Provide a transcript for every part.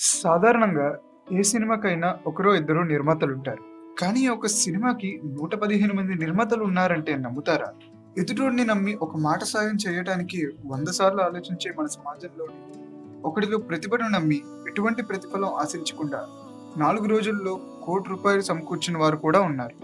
సాధారణంగా ఏ సినిమాకైనా ఒకరో ఇద్దరు నిర్మాతలు ఉంటారు కానీ ఒక సినిమాకి నూట పదిహేను మంది నిర్మాతలు ఉన్నారంటే నమ్ముతారా ఎదుటోడిని నమ్మి ఒక మాట సాయం చేయడానికి వంద సార్లు ఆలోచించే మన సమాజంలోని ఒకడిలో ప్రతిభను నమ్మి ఎటువంటి ప్రతిఫలం ఆశించకుండా నాలుగు రోజుల్లో కోటి రూపాయలు సమకూర్చిన వారు కూడా ఉన్నారు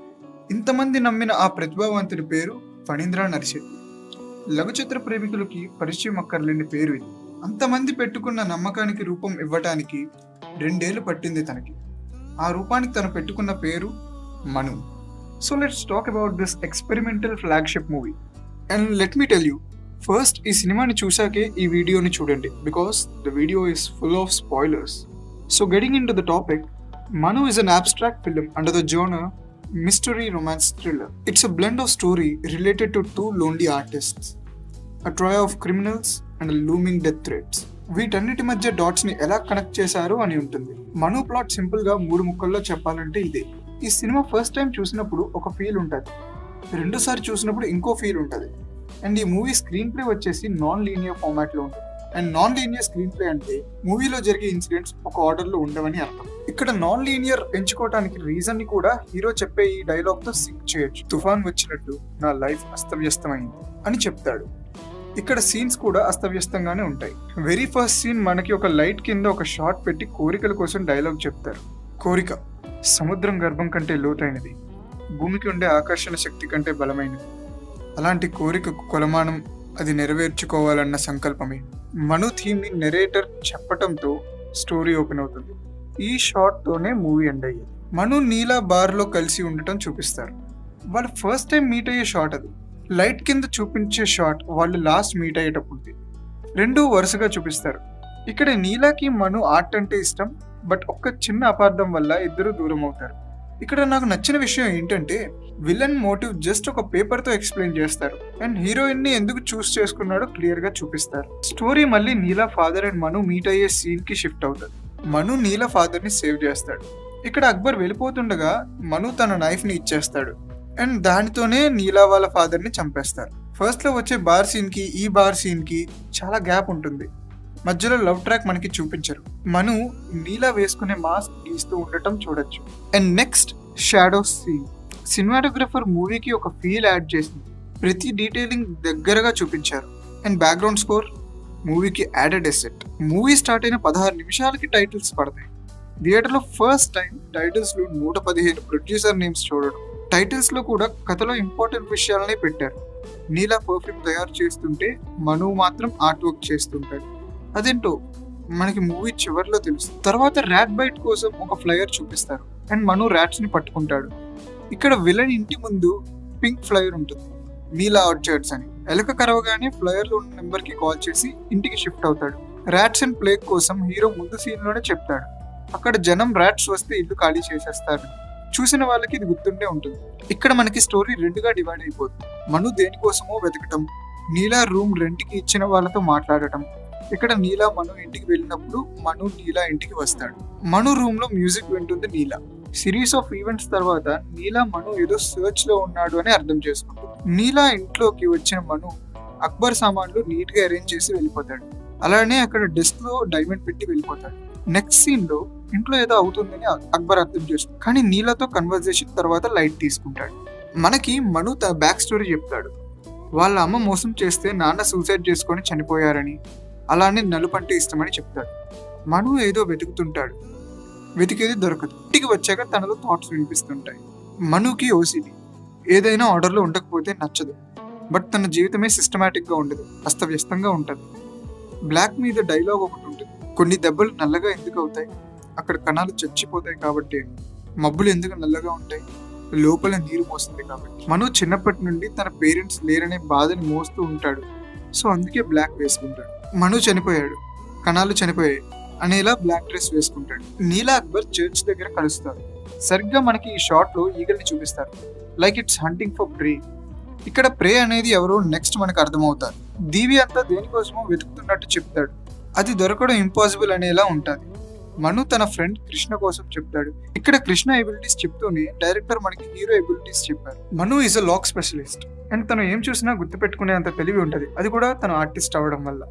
ఇంతమంది నమ్మిన ఆ ప్రతిభావంతుడి పేరు ఫణీంద్ర నరిశెట్టి లఘు చిత్ర ప్రేమికులకి పరిచయం అక్కర్లేని పేరు ఇది అంతమంది పెట్టుకున్న నమ్మకానికి రూపం ఇవ్వటానికి రెండేళ్లు పట్టింది తనకి ఆ రూపానికి తను పెట్టుకున్న పేరు Manu so let's talk about this experimental flagship movie and let me tell you first ఈ సినిమాని చూసాకే ఈ వీడియోని చూడండి because the video is full of spoilers so getting into the topic Manu is an abstract film under the genre mystery romance thriller. It's a blend of story related to two lonely artists, a trio of criminals and a looming death threats. వీటన్నిటి మధ్య dots ని ఎలా connect చేశారు అని ఉంటుంది మను plot simple గా మూడు ముక్కల్లో చెప్పాలంటే ఇదే ఈ సినిమా ఫస్ట్ టైం చూసినప్పుడు ఒక ఫీల్ ఉంటుంది రెండోసారి చూసినప్పుడు ఇంకో ఫీల్ ఉంటుంది అండ్ ఈ మూవీ స్క్రీన్ ప్లే వచ్చేసి నాన్ లీనియర్ ఫార్మాట్ లో ఉంటుంది and non linear screenplay అంటే మూవీలో జరిగే ఇన్సిడెంట్స్ ఒక ఆర్డర్ లో ఉండవని అర్థం ఇక్కడ నాన్ లీనియర్ ఎంచుకోవడానికి రీజన్ ని కూడా హీరో చెప్పే ఈ డైలాగ్ తో సింక్ చేయొచ్చు తుఫాన్ వచ్చినట్టు నా లైఫ్ అస్తవ్యస్తమైంది అని చెప్తాడు ఇక్కడ సీన్స్ కూడా అస్తవ్యస్తంగానే ఉంటాయి వెరీ ఫస్ట్ సీన్ మనకి ఒక లైట్ కింద ఒక షాట్ పెట్టి కోరికల కోసం డైలాగ్ చెప్తారు కోరిక సముద్రం గర్భం కంటే లోతైనది భూమికి ఉండే ఆకర్షణ శక్తి కంటే బలమైనది అలాంటి కోరికకు కొలమానం అది నెరవేర్చుకోవాలన్న సంకల్పమే మను థీమ్ ని నెరేటర్ చెప్పటంతో స్టోరీ ఓపెన్ అవుతుంది ఈ షాట్ తోనే మూవీ ఎండ్ అయ్యేది మను నీలా బార్ లో కలిసి ఉండటం చూపిస్తారు వాళ్ళు ఫస్ట్ టైం మీట్ అయ్యే షాట్ అది లైట్ కింద చూపించే షాట్ వాళ్ళు లాస్ట్ మీట్ అయ్యేటప్పుడు రెండు వరుసగా చూపిస్తారు ఇక్కడ నీలాకి మను ఆర్ట్ అంటే ఇష్టం బట్ ఒక్క చిన్న అపార్థం వల్ల ఇద్దరు దూరం అవుతారు ఇక్కడ నాకు నచ్చిన విషయం ఏంటంటే విలన్ మోటివ్ జస్ట్ ఒక పేపర్ తో ఎక్స్ప్లెయిన్ చేస్తారు అండ్ హీరోయిన్ ని ఎందుకు చూస్ చేసుకున్నాడో క్లియర్ గా చూపిస్తారు స్టోరీ మళ్ళీ Neela father and Manu meet అయ్యే సీన్ కి షిఫ్ట్ అవుతుంది మను నీలా ఫాదర్ ని సేవ్ చేస్తాడు ఇక్కడ అక్బర్ వెళ్ళిపోతుండగా మను తన నైఫ్ ని ఇచ్చేస్తాడు అండ్ దానితోనే నీలా వాళ్ళ ఫాదర్ ని చంపేస్తారు ఫస్ట్ లో వచ్చే బార్ సీన్ కి ఈ బార్ సీన్ కి చాలా గ్యాప్ ఉంటుంది మధ్యలో లవ్ ట్రాక్ మనకి చూపించరు మను నీలా వేసుకునే మాస్క్ గీస్తూ ఉండటం చూడొచ్చు and next shadow scene cinematographer మూవీకి ఒక ఫీల్ యాడ్ చేసింది ప్రతి డీటెయిలింగ్ దగ్గరగా చూపించారు అండ్ బ్యాక్గ్రౌండ్ స్కోర్ మూవీకి యాడెడ్ ఎసెట్ మూవీ స్టార్ట్ అయిన పదహారు నిమిషాలకి టైటిల్స్ పడతాయి థియేటర్లో ఫస్ట్ టైం టైటిల్స్ లో నూట పదిహేను ప్రొడ్యూసర్ నేమ్స్ చూడడం టైటిల్స్ లో కూడా కథలో ఇంపార్టెంట్ విషయాలనే పెట్టారు నీలా పర్ఫ్యూమ్ తయారు చేస్తుంటే మను మాత్రం ఆర్ట్ వర్క్ చేస్తుంటాడు అదేంటో మనకి మూవీ చివరిలో తెలుస్తుంది తర్వాత ర్యాట్ బైట్ కోసం ఒక ఫ్లయర్ చూపిస్తారు అండ్ మను ర్యాట్స్ ని పట్టుకుంటాడు ఇక్కడ విలన్ ఇంటి ముందు పింక్ ఫ్లయర్ ఉంటుంది నీలా ఆర్చర్డ్స్ అని ఎలక కరవగానే ఫ్లయర్ లో ఉన్న నెంబర్ కి కాల్ చేసి ఇంటికి షిఫ్ట్ అవుతాడు ర్యాట్స్ అండ్ ప్లేగ్ కోసం హీరో ముందు సీన్ లోనే చెప్తాడు అక్కడ జనం ర్యాట్స్ వస్తే ఇల్లు ఖాళీ చేసేస్తారు చూసిన వాళ్ళకి ఇది గుర్తుండే ఉంటుంది ఇక్కడ మనకి స్టోరీ రెండుగా డివైడ్ అయిపోతుంది మను దేనికోసమో వెతకటం నీలా రూమ్ రెంట్కి ఇచ్చిన వాళ్ళతో మాట్లాడటం ఇక్కడ నీలా మను ఇంటికి వెళ్ళినప్పుడు మను నీలా ఇంటికి వస్తాడు మను రూమ్ లో మ్యూజిక్ వింటుంది నీలా సిరీస్ ఆఫ్ ఈవెంట్స్ తర్వాత నీలా మను ఏదో సర్చ్ లో ఉన్నాడు అని అర్థం చేసుకుంటుంది నీలా ఇంట్లోకి వచ్చిన మను అక్బర్ సామాన్లు నీట్ గా అరేంజ్ చేసి వెళ్ళిపోతాడు అలానే అక్కడ డెస్క్ లో డైమండ్ పెట్టి వెళ్ళిపోతాడు నెక్స్ట్ సీన్ లో ఇంట్లో ఏదో అవుతుందని అక్బర్ అర్థం చేసుకుంటాడు కానీ నీలాతో కన్వర్జేషన్ తర్వాత లైట్ తీసుకుంటాడు మనకి మను తన బ్యాక్ స్టోరీ చెప్తాడు వాళ్ళ అమ్మ మోసం చేస్తే నాన్న సూసైడ్ చేసుకొని చనిపోయారని అలానే నలుపంటే ఇష్టమని చెప్తాడు మను ఏదో వెతుకుతుంటాడు వెతికేది దొరకదు ఇంటికి వచ్చాక తనలో థాట్స్ వినిపిస్తుంటాయి మనుకి ఓసిడి ఏదైనా ఆర్డర్లో ఉండకపోతే నచ్చదు బట్ తన జీవితమే సిస్టమేటిక్ గా ఉండదు అస్తవ్యస్తంగా ఉంటుంది బ్లాక్ మీద డైలాగ్ ఒకటి ఉంటుంది కొన్ని దెబ్బలు నల్లగా ఎందుకు అవుతాయి అక్కడ కణాలు చచ్చిపోతాయి కాబట్టి మబ్బులు ఎందుకు నల్లగా ఉంటాయి లోపల నీరు మోస్తుంది కాబట్టి మను చిన్నప్పటి నుండి తన పేరెంట్స్ లేరనే బాధని మోస్తూ ఉంటాడు సో అందుకే బ్లాక్ వేసుకుంటాడు మను చనిపోయాడు కణాలు చనిపోయాయి అనేలా బ్లాక్ డ్రెస్ వేసుకుంటాడు నీలా అక్బర్ చర్చ్ దగ్గర కలుస్తారు సరిగ్గా మనకి ఈ షార్ట్ లో ఈగల్ని చూపిస్తారు like it's hunting for prey ఇక్కడ ప్రే అనేది ఎవరో నెక్స్ట్ మనకు అర్థమవుతారు దీవి అంతా దేనికోసమో వెతుకుతున్నట్టు చెప్తాడు అది దొరకడం ఇంపాసిబుల్ అనేలా ఉంటుంది మను తన ఫ్రెండ్ కృష్ణ కోసం చెప్తాడు ఇక్కడ కృష్ణ ఎబిలిటీస్ చెప్తూనే డైరెక్టర్ మనకి హీరో ఎబిలిటీస్ చెప్పారు Manu is a lock specialist and తను ఏం చూసినా గుర్తుపెట్టుకునే అంత తెలివి ఉంటది అది కూడా తను ఆర్టిస్ట్ అవ్వడం వల్ల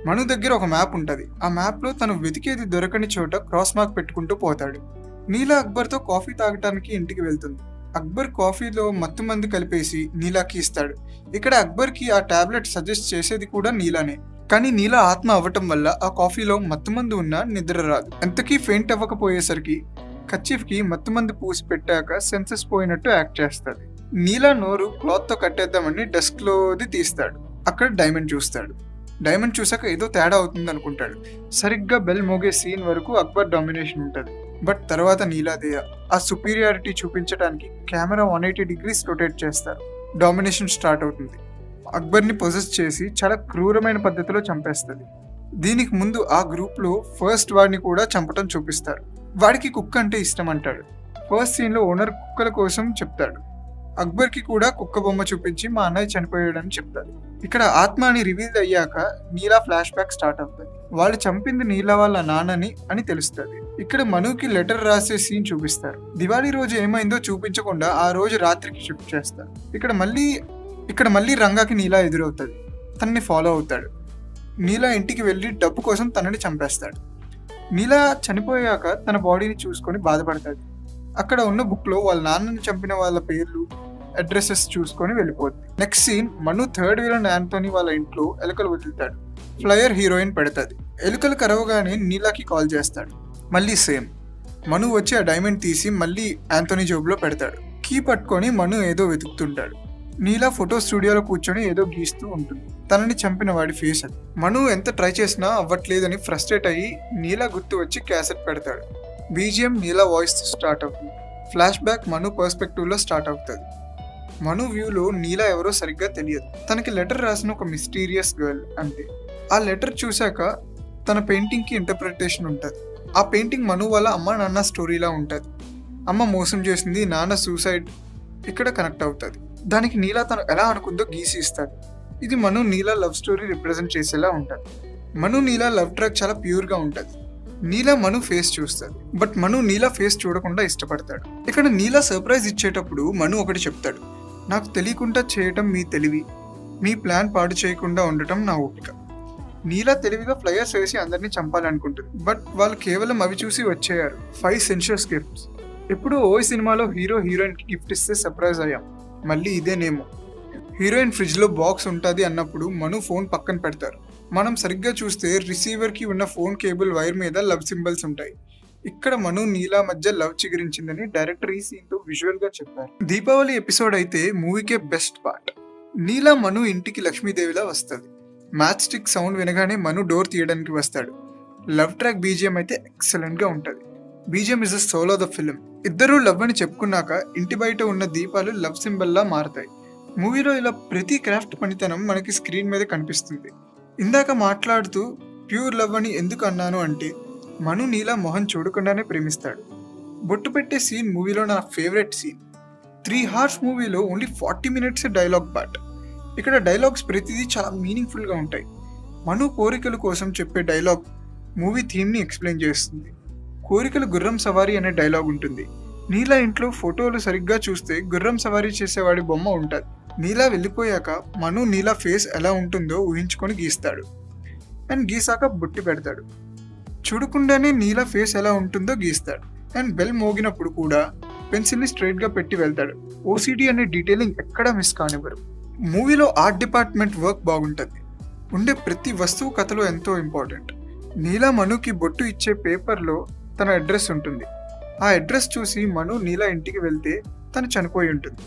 మను దగ్గర ఒక మ్యాప్ ఉంటుంది ఆ మ్యాప్లో తను వెతికేది దొరకని చోట క్రాస్ మార్క్ పెట్టుకుంటూ పోతాడు నీలా అక్బర్తో కాఫీ తాగటానికి ఇంటికి వెళ్తుంది అక్బర్ కాఫీలో మత్తు మందు కలిపేసి నీలాకి ఇస్తాడు ఇక్కడ అక్బర్కి ఆ టాబ్లెట్ సజెస్ట్ చేసేది కూడా నీలానే కానీ నీలా ఆత్మ అవ్వటం వల్ల ఆ కాఫీలో మత్తుమందు ఉన్న నిద్ర రాదు ఎంతకీ ఫెయింట్ అవ్వకపోయేసరికి కచ్చిఫ్కి మత్తుమందు పూసి పెట్టాక సెన్సెస్ పోయినట్టు యాక్ట్ చేస్తుంది నీలా నోరు క్లాత్తో కట్టేద్దామని డెస్క్లోది తీస్తాడు అక్కడ డైమండ్ చూస్తాడు డైమండ్ చూసాక ఏదో తేడా అవుతుంది అనుకుంటాడు సరిగ్గా బెల్ మోగే సీన్ వరకు అక్బర్ డామినేషన్ ఉంటుంది బట్ తర్వాత నీలాదేయ ఆ సుపీరియారిటీ చూపించడానికి camera one eighty degrees rotate చేస్తారు డామినేషన్ స్టార్ట్ అవుతుంది అక్బర్ని పొజెస్ చేసి చాలా క్రూరమైన పద్ధతిలో చంపేస్తుంది దీనికి ముందు ఆ గ్రూప్లో ఫస్ట్ వాడిని కూడా చంపటం చూపిస్తారు వాడికి కుక్క అంటే ఇష్టం అంటాడు ఫస్ట్ సీన్లో ఓనర్ కుక్కల కోసం చెప్తాడు అక్బర్కి కూడా కుక్క బొమ్మ చూపించి మా అన్నయ్య చనిపోయాడని చెప్తాడు ఇక్కడ ఆత్మ అని రివీల్ అయ్యాక నీలా ఫ్లాష్ బ్యాక్ స్టార్ట్ అవుతుంది వాళ్ళు చంపింది నీలా వాళ్ళ నాన్నని అని తెలుస్తుంది ఇక్కడ మనుకి లెటర్ రాసే సీన్ చూపిస్తారు దివాళీ రోజు ఏమైందో చూపించకుండా ఆ రోజు రాత్రికి షిఫ్ట్ చేస్తారు ఇక్కడ మళ్ళీ ఇక్కడ మళ్ళీ రంగాకి నీలా ఎదురవుతుంది తనని ఫాలో అవుతాడు నీలా ఇంటికి వెళ్ళి డబ్బు కోసం తనని చంపేస్తాడు నీలా చనిపోయాక తన బాడీని చూసుకొని బాధపడతాడు అక్కడ ఉన్న బుక్లో వాళ్ళ నాన్నని చంపిన వాళ్ళ పేర్లు అడ్రసెస్ చూసుకొని వెళ్ళిపోద్ది next scene Manu third villain Anthony వాళ్ళ ఇంట్లో ఎలుకలు వదులుతాడు ఫ్లయర్ హీరోయిన్ పెడతాది ఎలుకలు కరవగానే నీలాకి కాల్ చేస్తాడు మళ్ళీ సేమ్ మను వచ్చి ఆ డైమండ్ తీసి మళ్ళీ యాంతోనీ జోబులో పెడతాడు కీ పట్టుకొని మను ఏదో వెతుకుతుంటాడు నీలా ఫోటో స్టూడియోలో కూర్చొని ఏదో గీస్తూ ఉంటుంది తనని చంపిన వాడి ఫేస్ అది మను ఎంత ట్రై చేసినా అవ్వట్లేదని ఫ్రస్ట్రేట్ అయ్యి నీలా గుర్తు వచ్చి క్యాసెట్ పెడతాడు బీజిఎం నీలా వాయిస్ స్టార్ట్ అవుతుంది ఫ్లాష్ బ్యాక్ మను పర్స్పెక్టివ్లో స్టార్ట్ అవుతుంది మను వ్యూలో నీలా ఎవరో సరిగ్గా తెలియదు తనకి లెటర్ రాసిన ఒక మిస్టీరియస్ గర్ల్ అంతే ఆ లెటర్ చూశాక తన పెయింటింగ్కి ఇంటర్ప్రిటేషన్ ఉంటుంది ఆ పెయింటింగ్ మను వాళ్ళ అమ్మ నాన్న స్టోరీలా ఉంటుంది అమ్మ మోసం చేసింది నాన్న సూసైడ్ ఇక్కడ కనెక్ట్ అవుతుంది దానికి నీలా తను ఎలా అనుకుందో గీసి ఇస్తాడు ఇది Manu Neela love story represent చేసేలా ఉంటుంది మను నీలా లవ్ ట్రాక్ చాలా ప్యూర్గా ఉంటుంది నీలా మను ఫేస్ చూస్తుంది బట్ మను నీలా ఫేస్ చూడకుండా ఇష్టపడతాడు ఇక్కడ నీలా సర్ప్రైజ్ ఇచ్చేటప్పుడు మను ఒకటి చెప్తాడు నాకు తెలియకుండా చేయటం మీ తెలివి మీ ప్లాన్ పాడు చేయకుండా ఉండటం నా ఓపిక నీలా తెలివిగా ఫ్లయర్స్ వేసి అందరినీ చంపాలనుకుంటుంది బట్ వాళ్ళు కేవలం అవి చూసి వచ్చేయారు ఫైవ్ సెన్షియస్ గిఫ్ట్స్ ఎప్పుడు ఓ సినిమాలో హీరో హీరోయిన్కి గిఫ్ట్ ఇస్తే సర్ప్రైజ్ అయ్యాం మళ్ళీ ఇదేనేమో హీరోయిన్ ఫ్రిడ్జ్లో బాక్స్ ఉంటుంది అన్నప్పుడు మను ఫోన్ పక్కన పెడతారు మనం సరిగ్గా చూస్తే రిసీవర్కి ఉన్న ఫోన్ కేబుల్ వైర్ మీద లవ్ సింబల్స్ ఉంటాయి ఇక్కడ మను నీలా మధ్య లవ్ చిగురించిందని డైరెక్టర్ ఈ సీన్తో విజువల్గా చెప్పారు దీపావళి ఎపిసోడ్ అయితే మూవీకే బెస్ట్ పార్ట్ నీలా మను ఇంటికి లక్ష్మీదేవిలా వస్తుంది మ్యాచ్ స్టిక్ సౌండ్ వినగానే మను డోర్ తీయడానికి వస్తాడు లవ్ ట్రాక్ బీజిఎం అయితే ఎక్సలెంట్గా ఉంటుంది BGM is the soul of the film ఇద్దరూ లవ్ అని చెప్పుకున్నాక ఇంటి బయట ఉన్న దీపాలు లవ్ సింబల్లా మారతాయి మూవీలో ఇలా ప్రతి క్రాఫ్ట్ పనితనం మనకి స్క్రీన్ మీద కనిపిస్తుంది ఇందాక మాట్లాడుతూ ప్యూర్ లవ్ అని ఎందుకు అన్నాను అంటే మను నీలా మొహం చూడకుండానే ప్రేమిస్తాడు బొట్టు పెట్టే సీన్ మూవీలో నా ఫేవరెట్ సీన్ త్రీ హార్స్ మూవీలో only forty minutes dialogue part ఇక్కడ డైలాగ్స్ ప్రతిదీ చాలా మీనింగ్ఫుల్గా ఉంటాయి మను కోరికల కోసం చెప్పే డైలాగ్ మూవీ థీమ్ని ఎక్స్ప్లెయిన్ చేస్తుంది కోరికలు గుర్రం సవారీ అనే డైలాగ్ ఉంటుంది నీలా ఇంట్లో ఫోటోలు సరిగ్గా చూస్తే గుర్రం సవారీ చేసేవాడి బొమ్మ ఉంటుంది నీలా వెళ్ళిపోయాక మను నీలా ఫేస్ ఎలా ఉంటుందో ఊహించుకొని గీస్తాడు అండ్ గీసాక బుట్టి పెడతాడు చూడకుండానే నీలా ఫేస్ ఎలా ఉంటుందో గీస్తాడు అండ్ బెల్ మోగినప్పుడు కూడా పెన్సిల్ని స్ట్రైట్గా పెట్టి వెళ్తాడు ఓసిడి అనే డీటెయిలింగ్ ఎక్కడా మిస్ కానివ్వరు మూవీలో ఆర్ట్ డిపార్ట్మెంట్ వర్క్ బాగుంటుంది ఉండే ప్రతి వస్తువు కథలో ఎంతో ఇంపార్టెంట్ నీలా మనుకి బొట్టు ఇచ్చే పేపర్లో తన అడ్రస్ ఉంటుంది ఆ అడ్రస్ చూసి మను నీలా ఇంటికి వెళ్తే తను చనిపోయి ఉంటుంది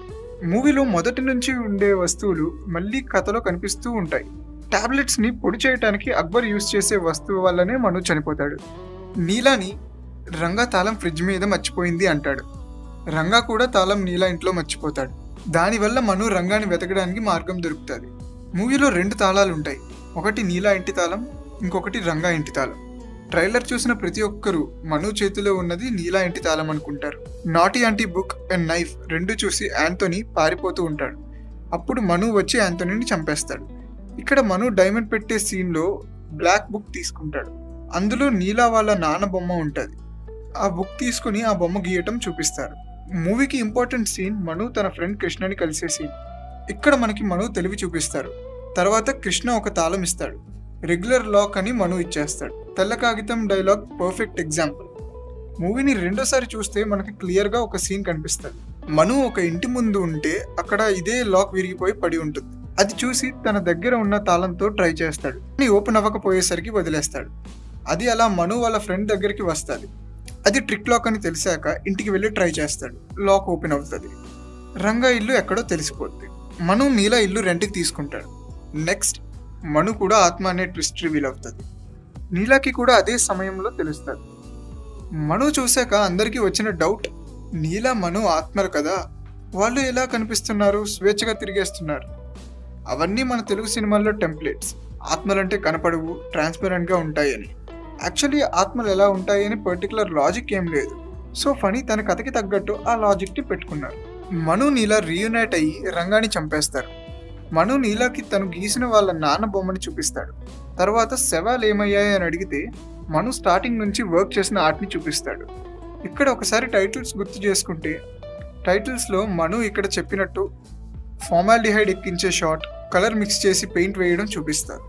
మూవీలో మొదటి నుంచి ఉండే వస్తువులు మళ్ళీ కథలో కనిపిస్తూ ఉంటాయి టాబ్లెట్స్ని పొడి చేయడానికి అక్బర్ యూస్ చేసే వస్తువు వల్లనే మను చనిపోతాడు నీలాని రంగా తాళం ఫ్రిడ్జ్ మీద మర్చిపోయింది అంటాడు రంగా కూడా తాళం నీలా ఇంట్లో మర్చిపోతాడు దానివల్ల మను రంగాని వెతకడానికి మార్గం దొరుకుతుంది మూవీలో రెండు తాళాలు ఉంటాయి ఒకటి నీలా ఇంటి తాళం ఇంకొకటి రంగా ఇంటి తాళం ట్రైలర్ చూసిన ప్రతి ఒక్కరూ మను చేతిలో ఉన్నది నీలా ఇంటి తాళం అనుకుంటారు నాటి యాంటీ బుక్ అండ్ నైఫ్ రెండు చూసి యాంతోనీ పారిపోతూ ఉంటాడు అప్పుడు మను వచ్చి యాంతోనీని చంపేస్తాడు ఇక్కడ మను డైమండ్ పెట్టే సీన్లో బ్లాక్ బుక్ తీసుకుంటాడు అందులో నీలా వాళ్ళ నాన్న బొమ్మ ఉంటుంది ఆ బుక్ తీసుకుని ఆ బొమ్మ గీయటం చూపిస్తారు మూవీకి ఇంపార్టెంట్ సీన్ మను తన ఫ్రెండ్ కృష్ణని కలిసే సీన్ ఇక్కడ మనకి మను తెలివి చూపిస్తారు తర్వాత కృష్ణ ఒక తాళం ఇస్తాడు రెగ్యులర్ లాక్ అని మను ఇచ్చేస్తాడు తెల్ల కాగితం డైలాగ్ పర్ఫెక్ట్ ఎగ్జాంపుల్ మూవీని రెండోసారి చూస్తే మనకి క్లియర్గా ఒక సీన్ కనిపిస్తుంది మను ఒక ఇంటి ముందు ఉంటే అక్కడ ఇదే లాక్ విరిగిపోయి పడి ఉంటుంది అది చూసి తన దగ్గర ఉన్న తాళంతో ట్రై చేస్తాడు కానీ ఓపెన్ అవ్వకపోయేసరికి వదిలేస్తాడు అది అలా మను వాళ్ళ ఫ్రెండ్ దగ్గరికి వస్తుంది అది ట్రిక్ లాక్ అని తెలిసాక ఇంటికి వెళ్ళి ట్రై చేస్తాడు లాక్ ఓపెన్ అవుతుంది రంగా ఇల్లు ఎక్కడో తెలిసిపోద్ది మను నీల ఇల్లు రెంట్కి తీసుకుంటాడు నెక్స్ట్ మను కూడా ఆత్మ అనే ట్విస్ట్ రివీల్ అవుతుంది నీలాకి కూడా అదే సమయంలో తెలుస్తుంది మను చూశాక అందరికీ వచ్చిన డౌట్ నీలా మను ఆత్మలు కదా వాళ్ళు ఎలా కనిపిస్తున్నారు స్వేచ్ఛగా తిరిగేస్తున్నారు అవన్నీ మన తెలుగు సినిమాల్లో టెంప్లెట్స్ ఆత్మలంటే కనపడవు ట్రాన్స్పరెంట్గా ఉంటాయని యాక్చువల్లీ ఆత్మలు ఎలా ఉంటాయని పర్టికులర్ లాజిక్ ఏం లేదు సో ఫనీ తన కథకి తగ్గట్టు ఆ లాజిక్ని పెట్టుకున్నారు మను నీలా రీయునైట్ అయ్యి రంగాన్ని చంపేస్తారు మను నీలాకి తను గీసిన వాళ్ళ నాన్న బొమ్మని చూపిస్తాడు తర్వాత శవాలు ఏమయ్యాయి అని అడిగితే మను స్టార్టింగ్ నుంచి వర్క్ చేసిన ఆర్ట్ని చూపిస్తాడు ఇక్కడ ఒకసారి టైటిల్స్ గుర్తు చేసుకుంటే టైటిల్స్లో మను ఇక్కడ చెప్పినట్టు ఫార్మాలిడిహైడ్ ఎక్కించే షాట్ కలర్ మిక్స్ చేసి పెయింట్ వేయడం చూపిస్తారు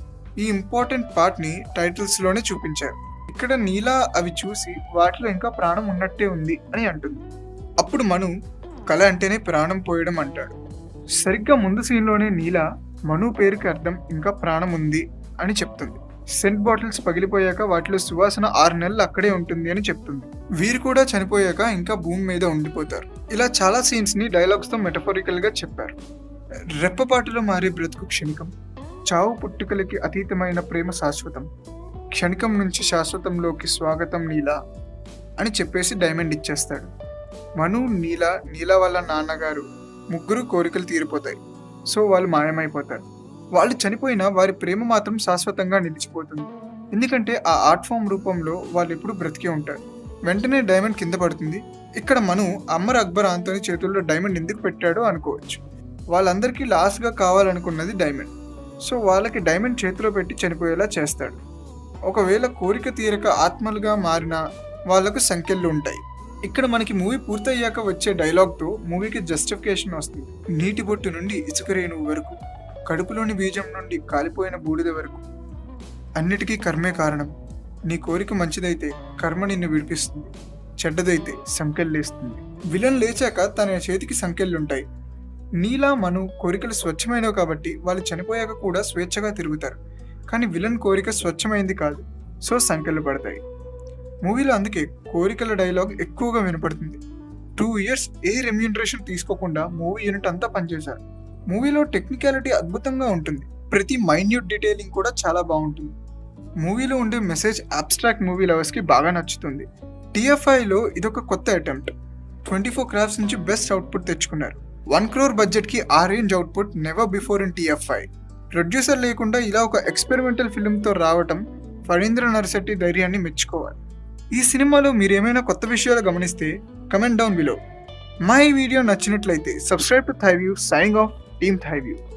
ఈ ఇంపార్టెంట్ పార్ట్ని టైటిల్స్లోనే చూపించారు ఇక్కడ నీలా అవి చూసి వాటిలో ఇంకా ప్రాణం ఉన్నట్టే ఉంది అని అంటుంది అప్పుడు మను కళ అంటేనే ప్రాణం పోయడం అంటాడు సరిగ్గా ముందు సీన్లోనే నీల మను పేరుకి అర్థం ఇంకా ప్రాణం ఉంది అని చెప్తుంది సెంట్ బాటిల్స్ పగిలిపోయాక వాటిలో సువాసన ఆరు నెలలు అక్కడే ఉంటుంది అని చెప్తుంది వీరు కూడా చనిపోయాక ఇంకా భూమి మీద ఉండిపోతారు ఇలా చాలా సీన్స్ ని డైలాగ్స్ తో మెటఫోరికల్ గా చెప్పారు రెప్పపాటులో మారే బ్రతుకు క్షణికం చావు పుట్టుకలకి అతీతమైన ప్రేమ శాశ్వతం క్షణికం నుంచి శాశ్వతంలోకి స్వాగతం నీలా అని చెప్పేసి డైమండ్ ఇచ్చేస్తాడు మను నీల నీల వాళ్ళ నాన్నగారు ముగ్గురు కోరికలు తీరిపోతాయి సో వాళ్ళు మాయమైపోతారు వాళ్ళు చనిపోయినా వారి ప్రేమ మాత్రం శాశ్వతంగా నిలిచిపోతుంది ఎందుకంటే ఆ ఆర్ట్ ఫామ్ రూపంలో వాళ్ళు ఎప్పుడు బ్రతికే ఉంటారు వెంటనే డైమండ్ కింద పడుతుంది ఇక్కడ మను అమ్మర్ అక్బర్ ఆంతోని చేతుల్లో డైమండ్ ఎందుకు పెట్టాడో అనుకోవచ్చు వాళ్ళందరికీ లాస్ట్గా కావాలనుకున్నది డైమండ్ సో వాళ్ళకి డైమండ్ చేతిలో పెట్టి చనిపోయేలా చేస్తాడు ఒకవేళ కోరిక తీరక ఆత్మలుగా మారిన వాళ్లకు సంఖ్యలు ఉంటాయి ఇక్కడ మనకి మూవీ పూర్తయ్యాక వచ్చే డైలాగ్తో మూవీకి జస్టిఫికేషన్ వస్తుంది నీటి బొట్టు నుండి ఇసుక రేణువు వరకు కడుపులోని బీజం నుండి కాలిపోయిన బూడిద వరకు అన్నిటికీ కర్మే కారణం నీ కోరిక మంచిదైతే కర్మ నిన్ను విడిపిస్తుంది చెడ్డదైతే సంకెళ్ళేస్తుంది విలన్ లేచాక తన చేతికి సంకెళ్ళుంటాయి నీలా మను కోరికలు స్వచ్ఛమైనవి కాబట్టి వాళ్ళు చనిపోయాక కూడా స్వేచ్ఛగా తిరుగుతారు కానీ విలన్ కోరిక స్వచ్ఛమైంది కాదు సో సంఖ్యలు పడతాయి మూవీలో అందుకే కోరికల డైలాగ్ ఎక్కువగా వినపడుతుంది టూ ఇయర్స్ ఏ రెమ్యూనరేషన్ తీసుకోకుండా మూవీ యూనిట్ అంతా పనిచేశారు మూవీలో టెక్నికాలిటీ అద్భుతంగా ఉంటుంది ప్రతి మైన్యూట్ డీటెయిలింగ్ కూడా చాలా బాగుంటుంది మూవీలో ఉండే మెసేజ్ అబ్స్ట్రాక్ట్ మూవీ లవర్స్కి బాగా నచ్చుతుంది టీఎఫ్ఐలో ఇదొక కొత్త అటెంప్ట్ ట్వంటీ ఫోర్ క్రాఫ్ట్స్ నుంచి బెస్ట్ అవుట్పుట్ తెచ్చుకున్నారు వన్ క్రోర్ బడ్జెట్కి ఆ range output never before in TFI producer లేకుండా ఇలా ఒక ఎక్స్పెరిమెంటల్ ఫిల్మ్తో రావటం ఫణీంద్ర నరశెట్టి ధైర్యాన్ని మెచ్చుకోవాలి ఈ సినిమాలో మీరు ఏమైనా కొత్త విషయాలు గమనిస్తే కమెంట్ డౌన్ బిలో మా ఈ వీడియో నచ్చినట్లయితే subscribe to Thyview signing off team థైవ్యూ